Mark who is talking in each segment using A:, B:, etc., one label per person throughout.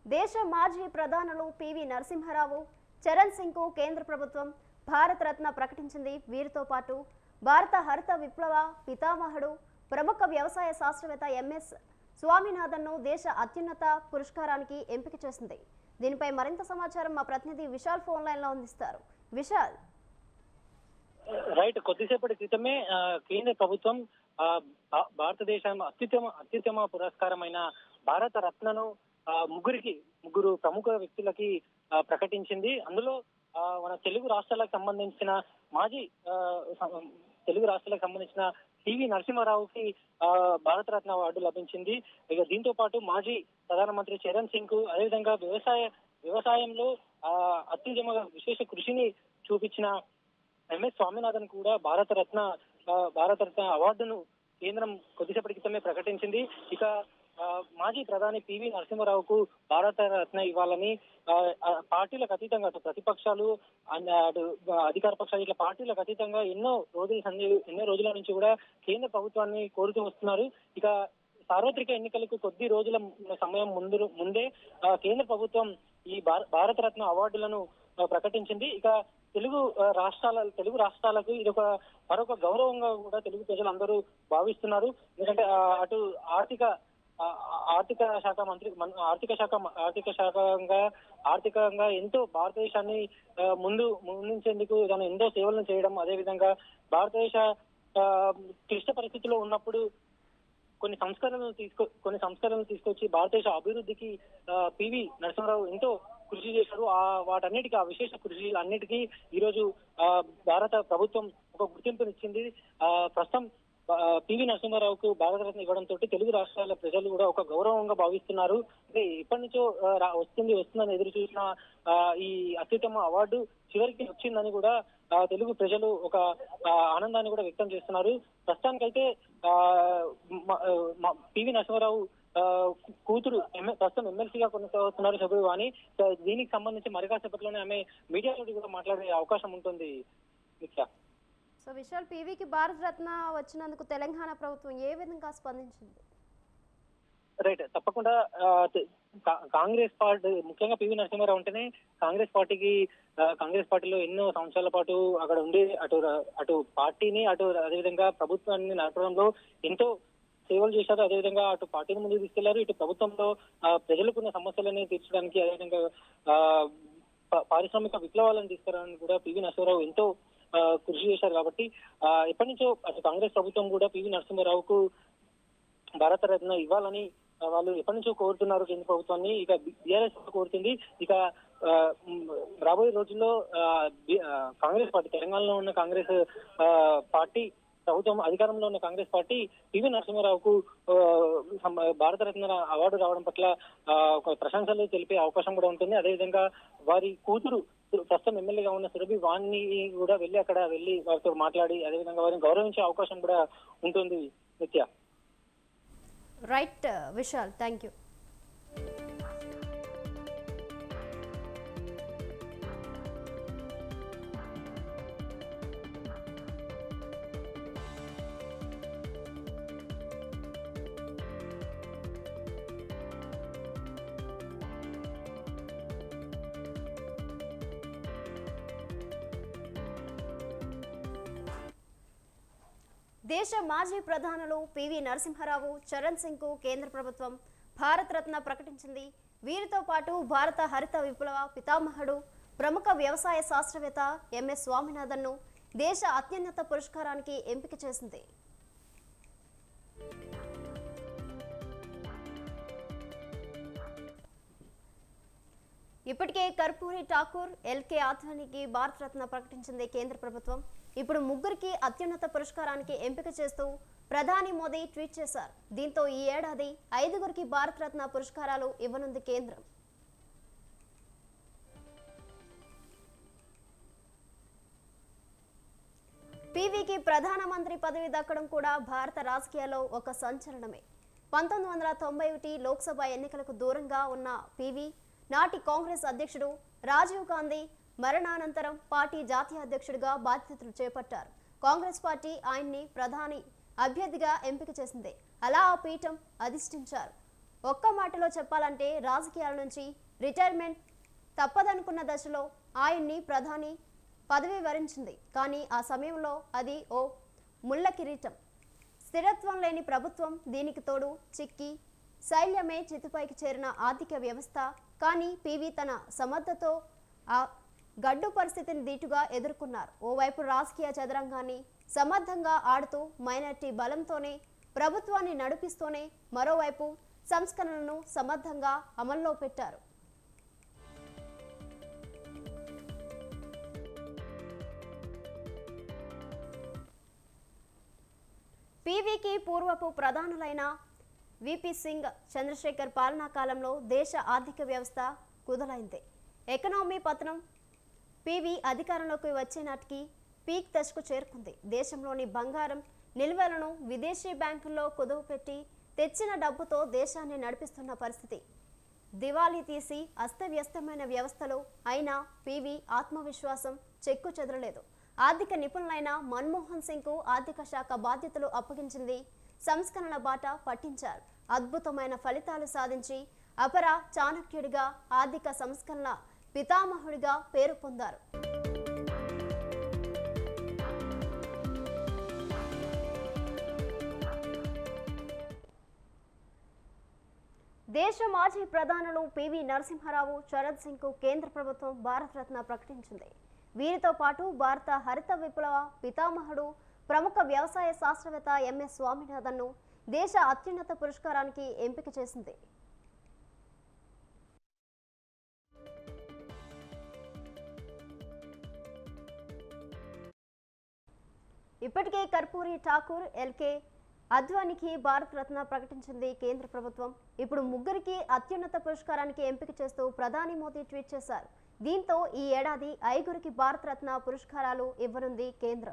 A: దేశ మాజీ ప్రధానులు పివి నరసింహారావు చరణ్ సింగ్కు కేంద్ర ప్రభుత్వం భారత రత్న ప్రకటించింది వీరితో పాటు భారత హరిత విప్లవ పితామహుడు ప్రముఖ వ్యవసాయ శాస్త్రవేత్త ఎంఎస్ స్వామినాథన్ను దేశ అత్యున్నత పురస్కారానికి ఎంపిక చేసింది దీనిపై మరింత సమాచారం మా ప్రతినిధి విశాల్ ఫోన్ లైన్లో అందిస్తారు విశాల్
B: రైట్ కొద్దిసేపటి క్రితమే ఆ, కేంద్ర ప్రభుత్వం ఆ, భా- భారతదేశం అత్యుత్తమ అత్యుత్తమ పురస్కారమైన భారత రత్నను ఆ, ముగ్గురికి ముగ్గురు ప్రముఖ వ్యక్తులకి ఆ, ప్రకటించింది అందులో ఆ, మన తెలుగు రాష్ట్రాలకు సంబంధించిన మాజీ ఆ, సం- తెలుగు రాష్ట్రాలకు సంబంధించిన టివి నరసింహారావుకి ఆ, భారతరత్న అవార్డు లభించింది ఇక దీంతో పాటు మాజీ ప్రధానమంత్రి చరణ్ సింగ్ కు అదేవిధంగా వ్యవసాయ వ్యవసాయంలో ఆ, అత్యుత్తమ విశేష కృషిని చూపించిన ఎంఎస్ స్వామినాథన్ కూడా భారతరత్న ఆ, భారతరత్న అవార్డును కేంద్రం కొద్దిసేపటి క్రితమే ప్రకటించింది ఇక ఆ, మాజీ ప్రధాని పివి నరసింహారావుకు భారతరత్న ఇవ్వాలని ఆ, ఆ, పార్టీలకు అతీతంగా అటు ప్రతిపక్షాలు అన్- అటు అధికార పక్షాలు ఇట్లా పార్టీలకు అతీతంగా ఎన్నో రోజుల సంది- ఎన్నో రోజుల నుంచి కూడా కేంద్ర ప్రభుత్వాన్ని కోరుతూ వస్తున్నారు ఇక సార్వత్రిక ఎన్నికలకు కొద్ది రోజుల సమయం ముందు ముందే ఆ, కేంద్ర ప్రభుత్వం ఈ భార- భారతరత్న అవార్డులను ఆ, ప్రకటించింది ఇక తెలుగు ఆ, రాష్ట్రాల తెలుగు రాష్ట్రాలకు ఇది ఒక మరొక గౌరవంగా కూడా తెలుగు ప్రజలందరూ భావిస్తున్నారు ఎందుకంటే ఆ, అటు ఆర్థిక ఆ, ఆర్థిక శాఖ మంత్రి మన- ఆర్థిక శాఖ ఆర్థిక శాఖంగా ఆర్థికంగా ఎంతో భారతదేశాన్ని ఆ, ముందు ముందుంచేందుకు తను ఎంతో సేవలను చేయడం అదేవిధంగా భారతదేశ ఆ, క్లిష్ట పరిస్థితిలో ఉన్నప్పుడు కొన్ని సంస్కరణలు తీసుకో కొన్ని సంస్కరణలు తీసుకొచ్చి భారతదేశ అభివృద్ధికి ఆ, పివి నరసింహారావు ఎంతో కృషి చేశారు ఆ వాటన్నిటికీ ఆ విశేష కృషి అన్నిటికీ ఈరోజు ఆ, భారత ప్రభుత్వం ఒక గుర్తింపునిచ్చింది ఆ, ప్రస్తుతం ఆ, పివి నరసింహారావుకు భారతరత్న ఇవ్వడంతో తెలుగు రాష్ట్రాల ప్రజలు కూడా ఒక గౌరవంగా భావిస్తున్నారు అంటే ఎప్పటి నుంచో ఆ, రా- వస్తుంది వస్తుందని ఎదురు చూసిన ఆ, ఈ అత్యుత్తమ అవార్డు చివరికి వచ్చిందని కూడా ఆ, తెలుగు ప్రజలు ఒక ఆ, ఆనందాన్ని కూడా వ్యక్తం చేస్తున్నారు ప్రస్తుతానికైతే ఆ, మ- మ- పివి నరసింహారావు ఆ, కూతురు ఎమ్మె- ప్రస్తుతం ఎమ్మెల్సీగా కొనసాగుతున్నారు సభ్యుడు అని సో దీనికి సంబంధించి మరి కాసేపట్లోనే ఆమె మీడియా తోటి కూడా మాట్లాడే అవకాశం ఉంటుంది మిత్ర
A: సో విశాల్ పీవీకి భారత రత్న వచ్చినందుకు తెలంగాణ ప్రభుత్వం ఏ విధంగా స్పందించింది
B: రైట్ తప్పకుండా ఆ, తె- కా- కాంగ్రెస్ పార్టీ ముఖ్యంగా పివి నరసింహారావు అంటేనే కాంగ్రెస్ పార్టీకి ఆ, కాంగ్రెస్ పార్టీలో ఎన్నో సంవత్సరాల పాటు అక్కడ ఉండి అటు ర- అటు పార్టీని అటు అదేవిధంగా ప్రభుత్వాన్ని నడపడంలో ఎంతో సేవలు చేశారు అదేవిధంగా అటు పార్టీని ముందుకు తీసుకెళ్లారు ఇటు ప్రభుత్వంలో ఆ, ప్రజలకున్న సమస్యలని తీర్చడానికి అదేవిధంగా ఆ, ప- పారిశ్రామిక విప్లవాలను తీసుకురావడానికి కూడా పివి నరసింహారావు ఎంతో ఆ, కృషి చేశారు కాబట్టి ఆ, ఎప్పటి నుంచో అటు కాంగ్రెస్ ప్రభుత్వం కూడా పివి నరసింహారావుకు భారతరత్న ఇవ్వాలని ఆ, వాళ్ళు ఎప్పటి నుంచో కోరుతున్నారు కేంద్ర ప్రభుత్వాన్ని ఇక బీఆర్ఎస్ కోరుతుంది ఇక ఆ, మ్, రాబోయే రోజుల్లో ఆ, బి- ఆ, కాంగ్రెస్ పార్టీ తెలంగాణలో ఉన్న కాంగ్రెస్ ఆ, పార్టీ ప్రభుత్వం అధికారంలో ఉన్న కాంగ్రెస్ పార్టీ పివి నరసింహారావుకు ఆ, సం- భారతరత్న అవార్డు రావడం పట్ల ఆ, ఒక ప్రశంసలు తెలిపే అవకాశం కూడా ఉంటుంది అదేవిధంగా వారి కూతురు ప్రస్తుతం ఎమ్మెల్యేగా ఉన్న సురభి వాణ్ణి కూడా వెళ్ళి అక్కడ వెళ్ళి వారితో మాట్లాడి అదేవిధంగా వారిని గౌరవించే అవకాశం కూడా ఉంటుంది నిత్య
A: రైట్ విశాల్ థ్యాంక్ యూ దేశ మాజీ ప్రధానులు పివి నరసింహారావు చరణ్ సింగ్కు కేంద్ర ప్రభుత్వం భారత రత్న ప్రకటించింది వీరితో పాటు భారత హరిత విప్లవ పితామహుడు ప్రముఖ వ్యవసాయ శాస్త్రవేత్త ఎంఎస్ స్వామినాథన్ను దేశ అత్యున్నత పురస్కారానికి ఎంపిక చేసింది ఇప్పటికే కర్పూరి ఠాకూర్ ఎల్కే ఆద్వానికి భారతరత్న ప్రకటించింది కేంద్ర ప్రభుత్వం ఇప్పుడు ముగ్గురికి అత్యున్నత పురస్కారానికి ఎంపిక చేస్తూ ప్రధాని మోదీ ట్వీట్ చేశారు దీంతో ఈ ఏడాది ఐదుగురికి భారతరత్న పురస్కారాలు ఇవ్వనుంది కేంద్రం పీవీకి ప్రధానమంత్రి పదవి దక్కడం కూడా భారత రాజకీయాల్లో ఒక సంచలనమే పంతొమ్మిది వందల తొంభై ఒకటి లోక్సభ ఎన్నికలకు దూరంగా ఉన్న పీవీ నాటి కాంగ్రెస్ అధ్యక్షుడు రాజీవ్ గాంధీ మరణానంతరం పార్టీ జాతీయ అధ్యక్షుడిగా బాధ్యతలు చేపట్టారు కాంగ్రెస్ పార్టీ ఆయన్ని ప్రధాని అభ్యర్థిగా ఎంపిక చేసింది అలా ఆ పీఠం అధిష్ఠించారు ఒక్క మాటలో చెప్పాలంటే రాజకీయాల నుంచి రిటైర్మెంట్ తప్పదనుకున్న దశలో ఆయన్ని ప్రధాని పదవి వరించింది కానీ ఆ సమయంలో అది ఓ ముళ్ళ కిరీటం స్థిరత్వం లేని ప్రభుత్వం దీనికి తోడు చిక్కి శైల్యమే చితిపైకి చేరిన ఆర్థిక వ్యవస్థ కానీ పివి తన సమర్థతో ఆ గడ్డు పరిస్థితిని దీటుగా ఎదుర్కొన్నారు ఓవైపు రాజకీయ చదరంగాన్ని సమర్థంగా ఆడుతూ మైనార్టీ బలంతోనే ప్రభుత్వాన్ని నడిపిస్తూనే మరోవైపు సంస్కరణలను సమర్థంగా అమల్లో పెట్టారు పీవీకి పూర్వపు ప్రధానులైన విపి సింగ్ చంద్రశేఖర్ పాలనా కాలంలో దేశ ఆర్థిక వ్యవస్థ కుదలైంది ఎకనామీ పతనం పీవీ అధికారంలోకి వచ్చే నాటికి పీక్ దశకు చేరుకుంది దేశంలోని బంగారం నిల్వలను విదేశీ బ్యాంకుల్లో కుదువు పెట్టి తెచ్చిన డబ్బుతో దేశాన్ని నడిపిస్తున్న పరిస్థితి దివాళీ తీసి అస్తవ్యస్తమైన వ్యవస్థలో అయినా పీవీ ఆత్మవిశ్వాసం చెక్కు చెదరలేదు ఆర్థిక నిపుణులైన మన్మోహన్ సింగ్ కు ఆర్థిక శాఖ బాధ్యతలు అప్పగించింది సంస్కరణ బాట పట్టించారు అద్భుతమైన ఫలితాలు సాధించి అపర చాణక్యుడిగా ఆర్థిక సంస్కరణ పితామహుడిగా పేరు పొందారు దేశ మాజీ ప్రధానులు పివి నరసింహారావు శరద్ సింగ్ కు కేంద్ర ప్రభుత్వం భారతరత్న ప్రకటించింది వీరితో పాటు భారత హరిత విప్లవ పితామహుడు ప్రముఖ వ్యవసాయ శాస్త్రవేత్త ఎంఎస్ స్వామినాథన్ ను దేశ అత్యున్నత పురస్కారానికి ఎంపిక చేసింది ఇప్పటికే కర్పూరి ఠాకూర్ ఎల్కే అద్వానికి భారత రత్న ప్రకటించింది కేంద్ర ప్రభుత్వం ఇప్పుడు ముగ్గురికి అత్యున్నత పురస్కారానికి ఎంపిక చేస్తూ ప్రధాని మోదీ ట్వీట్ చేశారు దీంతో ఈ ఏడాది ఐగురికి భారత రత్న పురస్కారాలు ఇవ్వనుంది కేంద్రం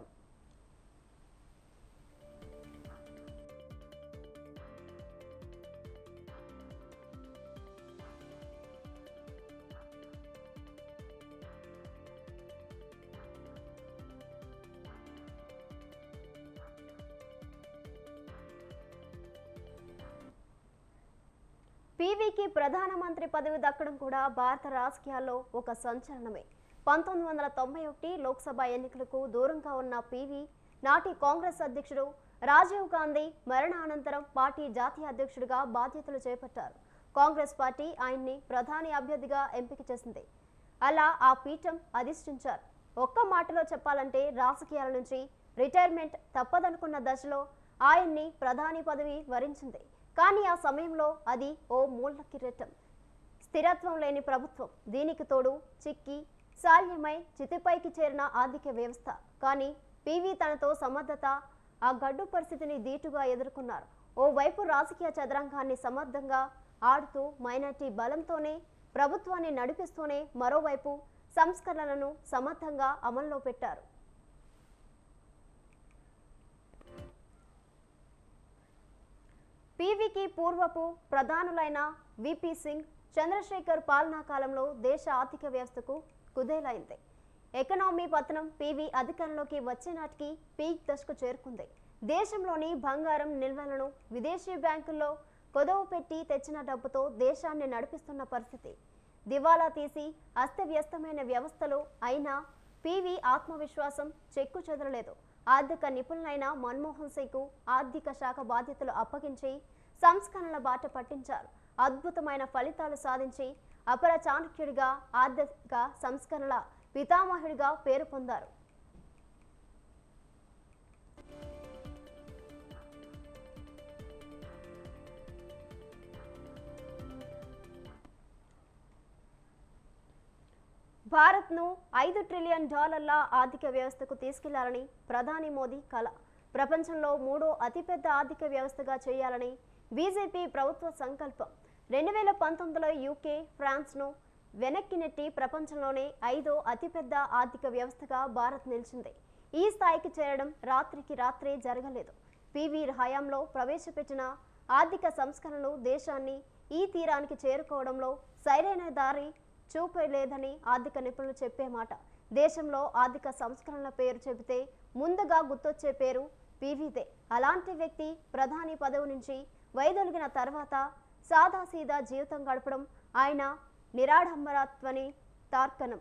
A: పీవీకి ప్రధానమంత్రి పదవి దక్కడం కూడా భారత రాజకీయాల్లో ఒక సంచలనమే పంతొమ్మిది వందల తొంభై ఒకటి లోక్సభ ఎన్నికలకు దూరంగా ఉన్న పీవీ నాటి కాంగ్రెస్ అధ్యక్షుడు రాజీవ్ గాంధీ మరణానంతరం పార్టీ జాతీయ అధ్యక్షుడిగా బాధ్యతలు చేపట్టారు కాంగ్రెస్ పార్టీ ఆయన్ని ప్రధాని అభ్యర్థిగా ఎంపిక చేసింది అలా ఆ పీఠం అధిష్ఠించారు ఒక్క మాటలో చెప్పాలంటే రాజకీయాల నుంచి రిటైర్మెంట్ తప్పదనుకున్న దశలో ఆయన్ని ప్రధాని పదవి వరించింది కానీ ఆ సమయంలో అది ఓ మూల కిరీటం స్థిరత్వం లేని ప్రభుత్వం దీనికి తోడు చిక్కి శాల్యమై చితిపైకి చేరిన ఆర్థిక వ్యవస్థ కానీ పివి తనతో సమర్థత ఆ గడ్డు పరిస్థితిని దీటుగా ఎదుర్కొన్నారు ఓవైపు రాజకీయ చదరంగాన్ని సమర్థంగా ఆడుతూ మైనార్టీ బలంతోనే ప్రభుత్వాన్ని నడిపిస్తూనే మరోవైపు సంస్కరణలను సమర్థంగా అమల్లో పెట్టారు పీవీకి పూర్వపు ప్రధానులైన విపి సింగ్ చంద్రశేఖర్ పాలనా కాలంలో దేశ ఆర్థిక వ్యవస్థకు కుదేలైంది ఎకనామీ పతనం పీవీ అధికారంలోకి వచ్చే నాటికి పీక్ దశకు చేరుకుంది దేశంలోని బంగారం నిల్వలను విదేశీ బ్యాంకుల్లో కొదవ పెట్టి తెచ్చిన డబ్బుతో దేశాన్ని నడిపిస్తున్న పరిస్థితి దివాలా తీసి అస్తవ్యస్తమైన వ్యవస్థలో అయినా పీవీ ఆత్మవిశ్వాసం చెక్కు చెదరలేదు ఆర్థిక నిపుణులైన మన్మోహన్ సింగ్కు ఆర్థిక శాఖ బాధ్యతలు అప్పగించి సంస్కరణల బాట పట్టించారు అద్భుతమైన ఫలితాలు సాధించి అపర చాణక్యుడిగా ఆర్థిక సంస్కరణల పితామహుడిగా పేరు పొందారు భారత్ను ఐదు ట్రిలియన్ డాలర్ల ఆర్థిక వ్యవస్థకు తీసుకెళ్లాలని ప్రధాని మోదీ కల ప్రపంచంలో మూడో అతిపెద్ద ఆర్థిక వ్యవస్థగా చేయాలని బీజేపీ ప్రభుత్వ సంకల్పం రెండు వేల పంతొమ్మిదిలో యూకే ఫ్రాన్స్ను వెనక్కి నెట్టి ప్రపంచంలోనే ఐదో అతిపెద్ద ఆర్థిక వ్యవస్థగా భారత్ నిలిచింది ఈ స్థాయికి చేరడం రాత్రికి రాత్రే జరగలేదు పివి హయాంలో ప్రవేశపెట్టిన ఆర్థిక సంస్కరణలు దేశాన్ని ఈ తీరానికి చేరుకోవడంలో సరైన దారి చూపలేదని ఆర్థిక నిపుణులు చెప్పే మాట దేశంలో ఆర్థిక సంస్కరణల పేరు చెబితే ముందుగా గుర్తొచ్చే పేరు పీవీదే అలాంటి వ్యక్తి ప్రధాని పదవి నుంచి వైదొలిగిన తర్వాత సాదాసీదా జీవితం గడపడం ఆయన నిరాడంబరత్వని తార్కణం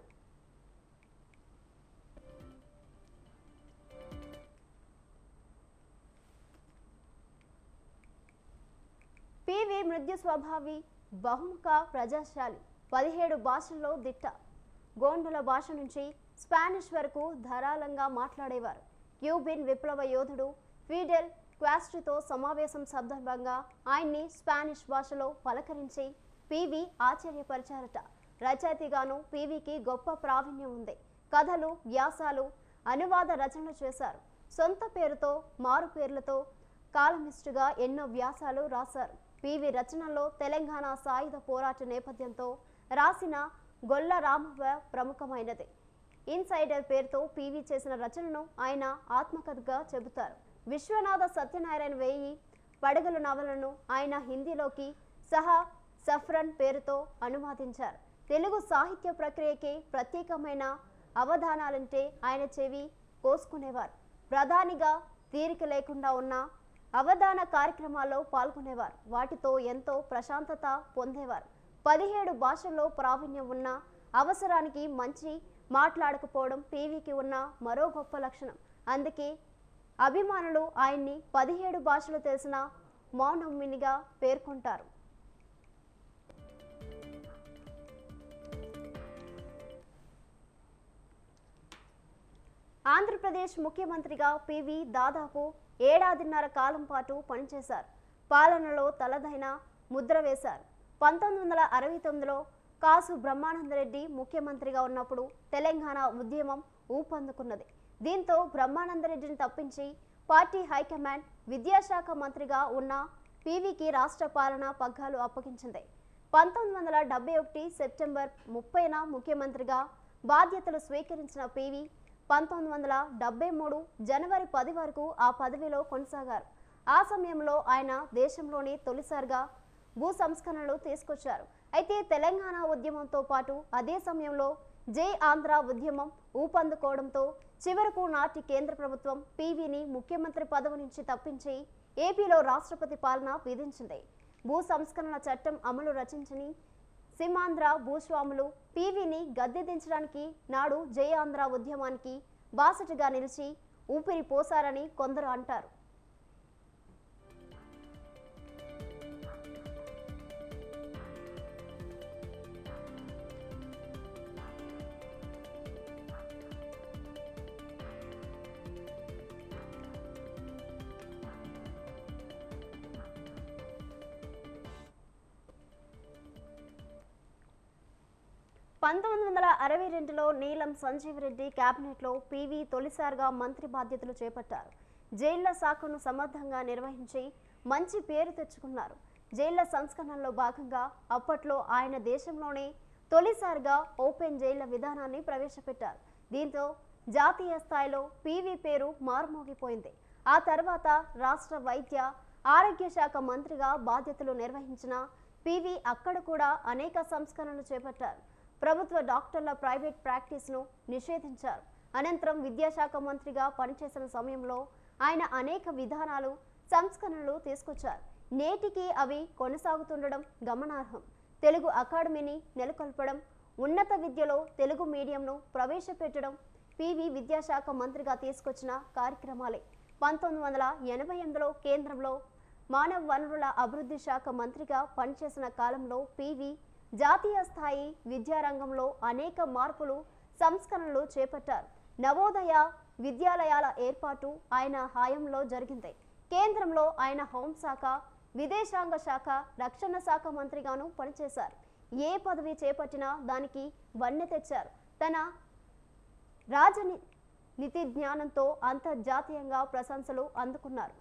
A: పివి మృద్యు స్వభావి బహుముఖ ప్రజాశాలి పదిహేడు భాషల్లో దిట్ట గోండుల భాష నుంచి స్పానిష్ వరకు ధారాళంగా మాట్లాడేవారు క్యూబిన్ విప్లవ యోధుడు ఫీడెల్ క్వాస్ట్రితో సమావేశం సందర్భంగా ఆయన్ని స్పానిష్ భాషలో పలకరించి పివి ఆశ్చర్యపరిచారట రచయితగాను పివికి గొప్ప ప్రావీణ్యం ఉంది కథలు వ్యాసాలు అనువాద రచనలు చేశారు సొంత పేరుతో మారు పేర్లతో కాలమిస్టుగా ఎన్నో వ్యాసాలు రాశారు పివి రచనల్లో తెలంగాణ సాయుధ పోరాట నేపథ్యంతో రాసిన గొల్ల రామవ్వ ప్రముఖమైనది ఇన్సైడర్ పేరుతో పివి చేసిన రచనను ఆయన ఆత్మకథగా చెబుతారు విశ్వనాథ సత్యనారాయణ వేయి పడగలు నవలను ఆయన హిందీలోకి సహా సఫ్రన్ పేరుతో అనువాదించారు తెలుగు సాహిత్య ప్రక్రియకి ప్రత్యేకమైన అవధానాలంటే ఆయన చెవి కోసుకునేవారు ప్రధానిగా తీరిక లేకుండా ఉన్న అవధాన కార్యక్రమాల్లో పాల్గొనేవారు వాటితో ఎంతో ప్రశాంతత పొందేవారు పదిహేడు భాషల్లో ప్రావీణ్యం ఉన్న అవసరానికి మంచి మాట్లాడకపోవడం పీవీకి ఉన్న మరో గొప్ప లక్షణం అందుకే అభిమానులు ఆయన్ని పదిహేడు భాషలు తెలిసిన మౌనమునిగా పేర్కొంటారు ఆంధ్రప్రదేశ్ ముఖ్యమంత్రిగా పివి దాదాపు ఏడాదిన్నర కాలం పాటు పనిచేశారు పాలనలో తలదైన ముద్ర వేశారు పంతొమ్మిది వందల అరవై తొమ్మిదిలో కాసు బ్రహ్మానందరెడ్డి ముఖ్యమంత్రిగా ఉన్నప్పుడు తెలంగాణ ఉద్యమం ఊపందుకున్నది దీంతో బ్రహ్మానందరెడ్డిని తప్పించి పార్టీ హైకమాండ్ విద్యాశాఖ మంత్రిగా ఉన్న పివికి రాష్ట్ర పాలన పగ్గాలు అప్పగించింది పంతొమ్మిది వందల డెబ్బై ఒకటి సెప్టెంబర్ ముప్పైన ముఖ్యమంత్రిగా బాధ్యతలు స్వీకరించిన పివి పంతొమ్మిది వందల డెబ్బై మూడు జనవరి పది వరకు ఆ పదవిలో కొనసాగారు ఆ సమయంలో ఆయన దేశంలోని తొలిసారిగా భూ సంస్కరణలు తీసుకొచ్చారు అయితే తెలంగాణ ఉద్యమంతో పాటు అదే సమయంలో జై ఆంధ్ర ఉద్యమం ఊపందుకోవడంతో చివరకు నాటి కేంద్ర ప్రభుత్వం పీవీని ముఖ్యమంత్రి పదవి నుంచి తప్పించి ఏపీలో రాష్ట్రపతి పాలన విధించింది భూ సంస్కరణ చట్టం అమలు రచించని సీమాంధ్ర భూస్వాములు పీవీని గద్దె దించడానికి నాడు జై ఆంధ్ర ఉద్యమానికి బాసటగా నిలిచి ఊపిరి పోసారని కొందరు అంటారు పంతొమ్మిది వందల అరవై రెండులో నీలం సంజీవ్ రెడ్డి కేబినెట్లో పీవీ తొలిసారిగా మంత్రి బాధ్యతలు చేపట్టారు జైళ్ల శాఖను సమర్థంగా నిర్వహించి మంచి పేరు తెచ్చుకున్నారు జైళ్ల సంస్కరణలో భాగంగా అప్పట్లో ఆయన దేశంలోనే తొలిసారిగా ఓపెన్ జైళ్ల విధానాన్ని ప్రవేశపెట్టారు దీంతో జాతీయ స్థాయిలో పీవీ పేరు మారుమోగిపోయింది ఆ తర్వాత రాష్ట్ర వైద్య ఆరోగ్య శాఖ మంత్రిగా బాధ్యతలు నిర్వహించిన పీవీ అక్కడ కూడా అనేక సంస్కరణలు చేపట్టారు ప్రభుత్వ డాక్టర్ల ప్రైవేట్ ప్రాక్టీస్ను నిషేధించారు అనంతరం విద్యాశాఖ మంత్రిగా పనిచేసిన సమయంలో ఆయన అనేక విధానాలు సంస్కరణలు తీసుకొచ్చారు నేటికి అవి కొనసాగుతుండడం గమనార్హం తెలుగు అకాడమీని నెలకొల్పడం ఉన్నత విద్యలో తెలుగు మీడియంను ప్రవేశపెట్టడం పివి విద్యాశాఖ మంత్రిగా తీసుకొచ్చిన కార్యక్రమాలే పంతొమ్మిది వందల ఎనభై ఎనిమిదిలో కేంద్రంలో మానవ వనరుల అభివృద్ధి శాఖ మంత్రిగా పనిచేసిన కాలంలో పివి జాతీయ స్థాయి విద్యారంగంలో అనేక మార్పులు సంస్కరణలు చేపట్టారు నవోదయ విద్యాలయాల ఏర్పాటు ఆయన హాయంలో జరిగింది కేంద్రంలో ఆయన హోంశాఖ విదేశాంగ శాఖ రక్షణ శాఖ మంత్రిగాను పనిచేశారు ఏ పదవి చేపట్టినా దానికి వన్నె తెచ్చారు తన రాజని నీతి జ్ఞానంతో అంతర్జాతీయంగా ప్రశంసలు అందుకున్నారు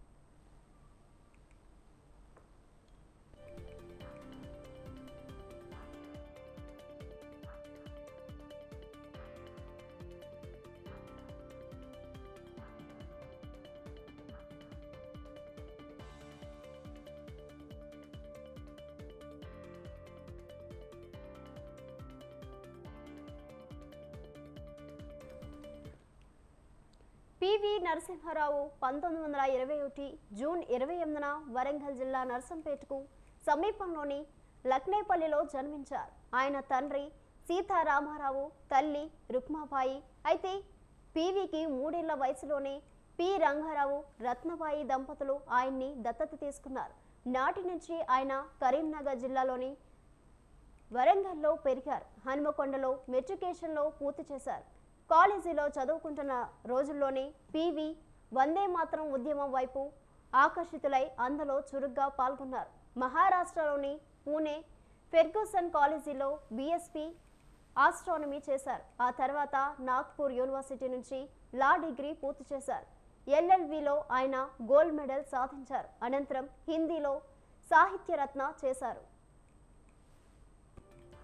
A: పివి నరసింహారావు పంతొమ్మిది వందల ఇరవై ఒకటి జూన్ ఇరవై ఎనిమిదిన వరంగల్ జిల్లా నర్సంపేటకు సమీపంలోని లక్నేపల్లిలో జన్మించారు ఆయన తండ్రి సీతారామారావు తల్లి రుక్మాబాయి అయితే పీవీకి మూడేళ్ల వయసులోనే పి రంగారావు రత్నబాయి దంపతులు ఆయన్ని దత్తత తీసుకున్నారు నాటి నుంచి ఆయన కరీంనగర్ జిల్లాలోని వరంగల్లో పెరిగారు హనుమకొండలో మెట్రికేషన్లో పూర్తి చేశారు కాలేజీలో చదువుకుంటున్న రోజుల్లోనే పీవీ వందే మాత్రం ఉద్యమం వైపు ఆకర్షితులై అందులో చురుగ్గా పాల్గొన్నారు మహారాష్ట్రలోని పూణే ఫెర్గూసన్ కాలేజీలో బీఎస్పీ ఆస్ట్రానమీ చేశారు ఆ తర్వాత నాగ్పూర్ యూనివర్సిటీ నుంచి లా డిగ్రీ పూర్తి చేశారు ఎల్ఎల్బిలో ఆయన గోల్డ్ మెడల్ సాధించారు అనంతరం హిందీలో సాహిత్యరత్న చేశారు